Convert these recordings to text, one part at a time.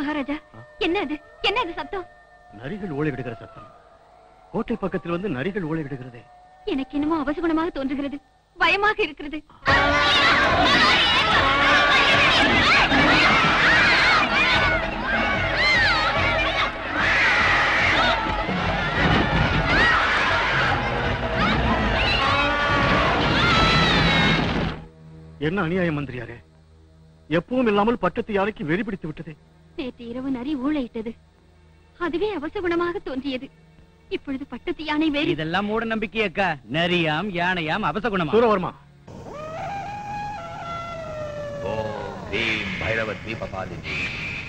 மகாராஜா என்ன அது என்ன அது சத்தம் நரிகள் ஓலை விடுகிற சத்தம் கோட்டை பக்கத்தில் வந்து நரிகள் ஓலை விடுகிறதே எனக்கு என்னமோ அவசகுணமாக தோன்றுகிறது பயமாக இருக்கிறது என்ன அநியாயம் மந்திரியாரே எப்பவும் இல்லாமல் பட்டத்து யானைக்கு வெறி பிடித்து விட்டதே நேற்று இரவு நரி ஊழையிட்டது அதுவே அவசகுணமாக தோன்றியது இப்பொழுது பட்டத்து யானை வேறு இதெல்லாம் மூட நம்பிக்கை அக்கா நரியாம் யானையாம் அவசகுணமா சூரவர்மா ஓம் ஹ்ரீம் பைரவ தீபபாலினி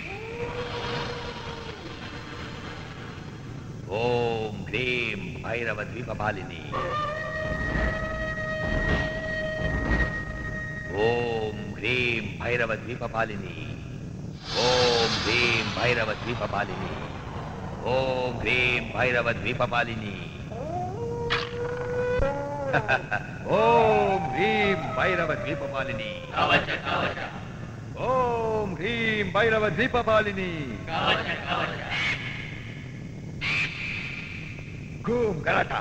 ஓம் ஹ்ரீம் பைரவ தீபபாலினி ஓம் ஹ்ரீம் பைரவ தீபபாலினி ஓம் ஹ்ரீம் பைரவ தீபபாலினி ஓம் ஹ்ரீம் பைரவ தீபபாலினி ஓம் ஹ்ரீம் பைரவ தீபபாலினி ஓம் ஹ்ரீம் பைரவ தீபபாலினி கூம் கலாட்டா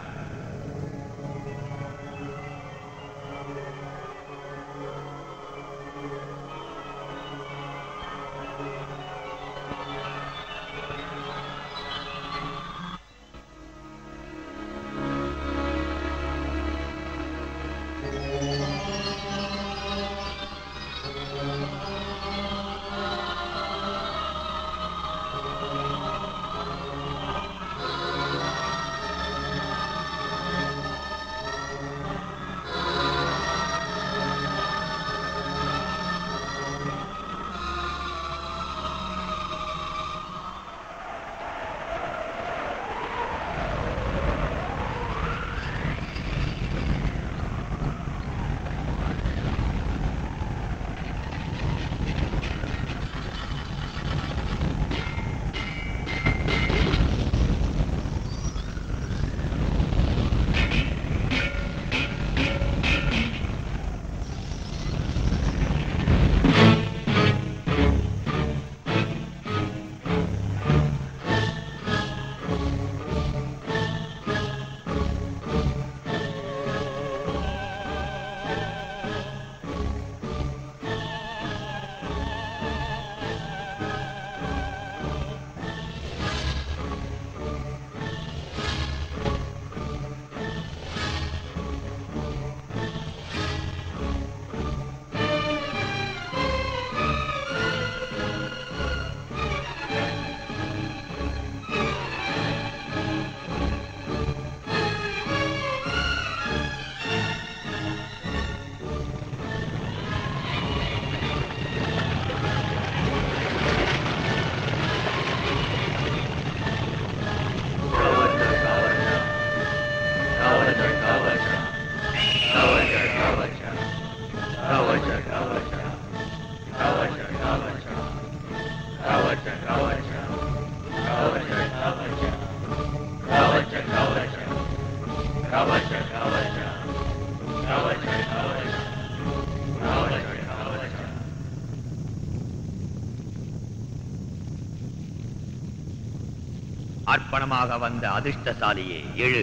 அர்ப்பணமாக வந்த அதிர்ஷ்டசாலியே எழு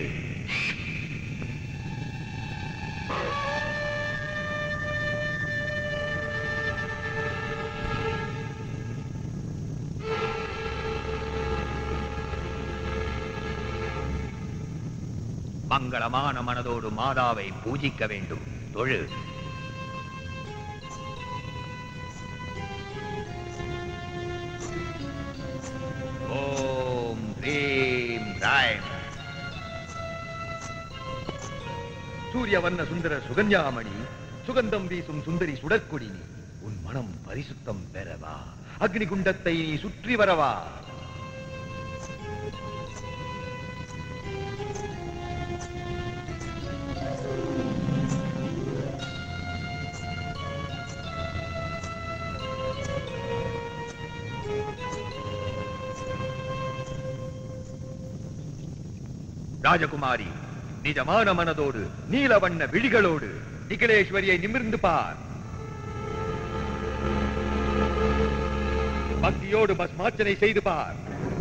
மங்களமான மனதோடு மாதாவை பூஜிக்க வேண்டும் தொழு ஓம் ஹ்ரீம் ராயம் சூரிய வண்ண சுந்தர சுகன்யாமணி சுகந்தம் வீசும் சுந்தரி சுடற்கொடி நீ உன் மனம் பரிசுத்தம் பெறவா அக்னி குண்டத்தை நீ சுற்றி வரவா ராஜகுமாரி நிஜமான மனதோடு நீலவண்ண விழிகளோடு நிகிலேஸ்வரியை நிமிர்ந்து பார் பக்தியோடு பஸ்மார்ச்சனை செய்து பார்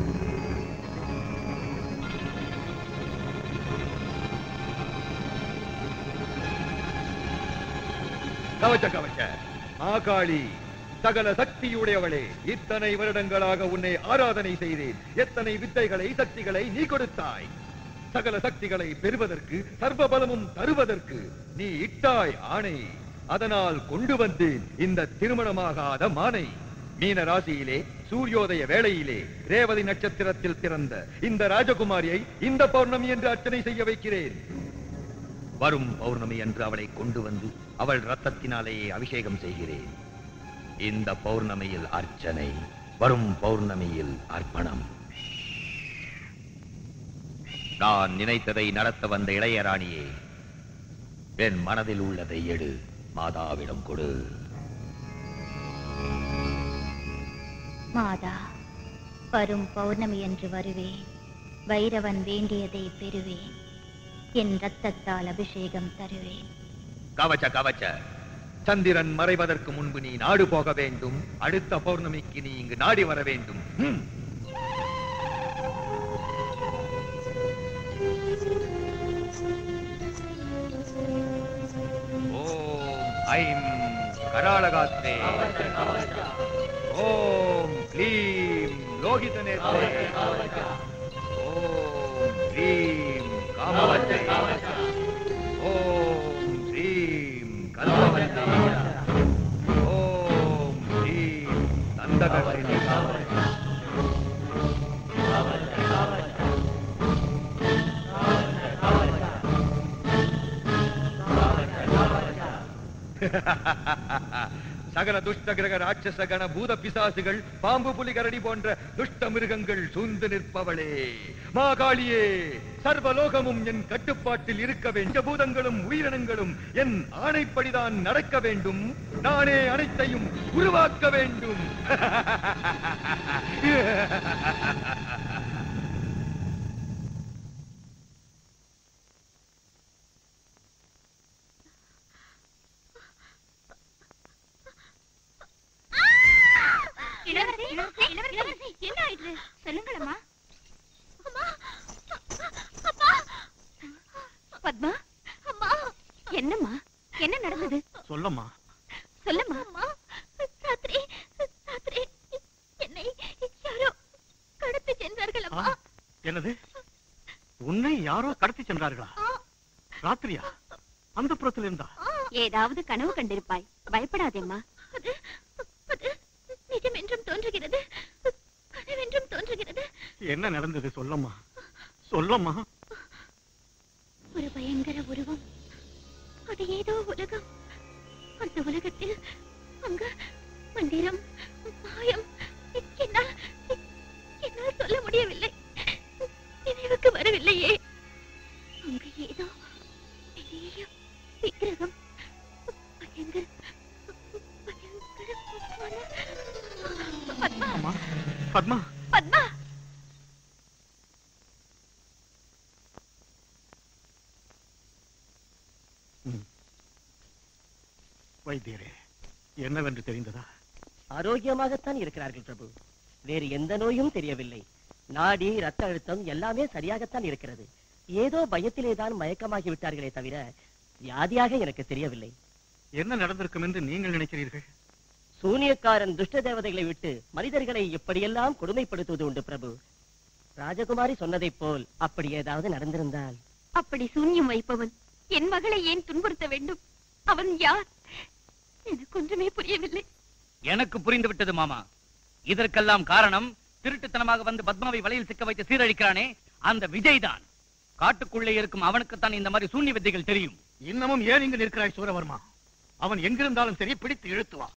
கவச்ச கவச்ச மாகாளி சகல சக்தியுடையவளே இத்தனை வருடங்களாக உன்னை ஆராதனை செய்தேன் எத்தனை வித்தைகளை சக்திகளை நீ கொடுத்தாய் சகல சக்திகளை பெறுவதற்கு சர்வ பலமும் தருவதற்கு நீ இட்டாய் ஆணை அதனால் கொண்டு வந்தேன் இந்த திருமணமாகாத மானை மீன ராசியிலே சூரியோதய வேளையிலே ரேவதி நட்சத்திரத்தில் பிறந்த இந்த ராஜகுமாரியை இந்த பௌர்ணமி என்று அர்ச்சனை செய்ய வைக்கிறேன் வரும் பௌர்ணமி என்று அவளை கொண்டு வந்து அவள் ரத்தத்தினாலேயே அபிஷேகம் செய்கிறேன் இந்த பௌர்ணமியில் அர்ச்சனை வரும் பௌர்ணமியில் அர்ப்பணம் நான் நினைத்ததை நடத்த வந்த இளையராணியே என் மனதில் உள்ளதை எடு மாதாவிடம் கொடு மாதா வரும் பௌர்ணமி என்று வருவேன் வைரவன் வேண்டியதை பெறுவேன் என் ரத்தத்தால் அபிஷேகம் தருவேன் கவச்ச கவச்ச சந்திரன் மறைவதற்கு முன்பு நீ நாடு போக வேண்டும் அடுத்த பௌர்ணமிக்கு நீ இங்கு நாடி வர வேண்டும் ம். ஓம் ஐம் கராளகாத்ரே ஓம் க்ளீம் லோகிதநேத்ரே ஓம் க்ளீம் காமவச்சே ஓம் ஸ்ரீம் கல்பவந்தே ஓம் ஸ்ரீம் நந்தகர்ஷினி சகல துஷ்ட கிரக ராட்சச கண பூத பிசாசுகள் பாம்பு புலி கரடி போன்ற துஷ்ட மிருகங்கள் சூழ்ந்து நிற்பவளே மாகாளியே சர்வலோகமும் என் கட்டுப்பாட்டில் இருக்க வேண்டிய பூதங்களும் உயிரினங்களும் என் ஆணைப்படிதான் நடக்க வேண்டும் நானே அனைத்தையும் உருவாக்க வேண்டும் இளவரசி இளவரசி இளவரசி என்ன ஆயிடுது சொல்லுங்களம்மா பத்மா அம்மா என்னம்மா என்ன நடந்தது சொல்லம்மா சொல்லம்மா ராத்திரி ராத்திரி என்னை யாரோ கடத்தி சென்றார்கள் ஆ, என்னது உன்னை யாரோ கடத்தி சென்றார்களா ராத்திரியா அந்த புறத்தில் இருந்தா ஏதாவது கனவு கண்டிருப்பாய் பயப்படாதேம்மா அது அது நிஜம் என்றும் தோன்றுகிறது கனவென்றும் தோன்றுகிறது என்ன நடந்தது சொல்லம்மா சொல்லம்மா ஒரு பயங்கர உருவம் அது ஏதோ உலகம் அந்த உலகத்தில் அங்க மந்திரம் மாயம் என்னால் என்னால் சொல்ல முடியவில்லை நினைவுக்கு வரவில்லையே அங்கு ஏதோ பெரிய விக்கிரகம் பயங்கர பயங்கரமான பத்மா அம்மா பத்மா பத்மா வைத்தியரே என்னவென்று தெரிந்ததா ஆரோக்கியமாகத்தான் இருக்கிறார்கள் பிரபு வேறு எந்த நோயும் தெரியவில்லை நாடி ரத்த அழுத்தம் எல்லாமே சரியாகத்தான் இருக்கிறது ஏதோ பயத்திலேதான் மயக்கமாகி விட்டார்களே தவிர வியாதியாக எனக்கு தெரியவில்லை என்ன நடந்திருக்கும் என்று நீங்கள் நினைக்கிறீர்கள் சூனியக்காரன் துஷ்ட தேவதைகளை விட்டு மனிதர்களை எப்படியெல்லாம் கொடுமைப்படுத்துவது உண்டு பிரபு ராஜகுமாரி சொன்னதைப் போல் அப்படி ஏதாவது நடந்திருந்தால் அப்படி சூன்யம் வைப்பவன் என் மகளை ஏன் துன்புறுத்த வேண்டும் அவன் யார் எனக்கு ஒன்றுமே புரியவில்லை எனக்கு புரிந்து விட்டது மாமா இதற்கெல்லாம் காரணம் திருட்டுத்தனமாக வந்து பத்மாவை வலையில் சிக்க வைத்து சீரழிக்கிறானே அந்த விஜய் தான் காட்டுக்குள்ளே இருக்கும் அவனுக்குத்தான் இந்த மாதிரி சூன்ய வித்தைகள் தெரியும் இன்னமும் ஏன் இங்கு நிற்கிறாய் சூரவர்மா அவன் எங்கிருந்தாலும் சரி பிடித்து இழுத்து வா